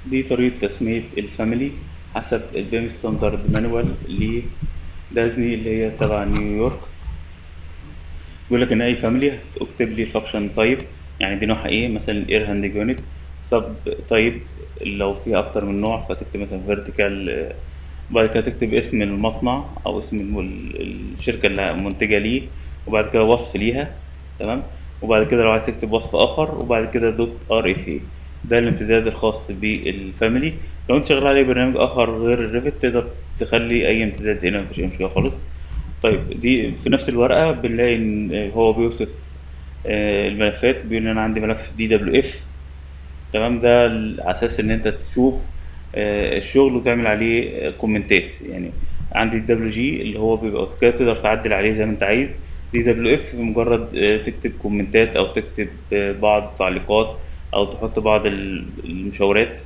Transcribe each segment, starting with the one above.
دي طريقة تسمية الفاميلي حسب البيم ستاندرد مانوال لدازني اللي هي تبع نيويورك بيقول لك ان اي فاميلي هتكتب لي فانكشن تايب يعني دي نوعها ايه مثلا اير هاند يونت سب تايب لو فيها اكتر من نوع فتكتب مثلا فيرتيكال وبعد كده تكتب اسم المصنع او اسم الم- الشركة اللي منتجة ليه وبعد كده وصف ليها تمام وبعد كده لو عايز تكتب وصف اخر وبعد كده دوت ار اف اي ده الامتداد الخاص بالفاميلي لو انت شغال عليه برنامج اخر غير الريفت تقدر تخلي اي امتداد هنا مفيش اي مشكله خالص طيب دي في نفس الورقه بنلاقي ان هو بيوصف آه، الملفات بيقول ان انا عندي ملف دي دبليو اف تمام ده على اساس ان انت تشوف آه، الشغل وتعمل عليه آه، كومنتات يعني عندي الدبليو جي اللي هو بيبقى اوتوكاد تقدر تعدل عليه زي ما انت عايز دي دبليو اف مجرد آه، تكتب كومنتات او تكتب آه، بعض التعليقات او تحط بعض ال- المشاورات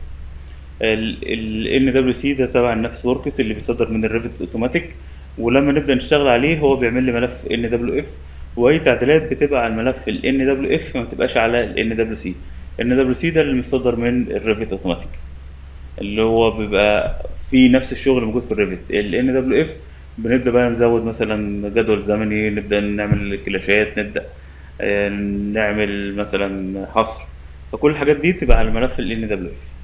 ال دبليو سي ده تبع النفس وركس اللي بيصدر من الريفت اوتوماتيك ولما نبدا نشتغل عليه هو بيعمل لي ملف ان دبليو اف واي تعديلات بتبقى على الملف ال ان دبليو اف ما بتبقاش على ال ان دبليو سي ان دبليو سي ده اللي مصدر من الريفت اوتوماتيك اللي هو بيبقى في نفس الشغل موجود في الريفت ال ان دبليو اف بنبدا بقى نزود مثلا جدول زمني نبدا نعمل كلاشات نبدا آه، نعمل مثلا حصر فكل الحاجات دي بتبقى على ملف ال ان دبليو اف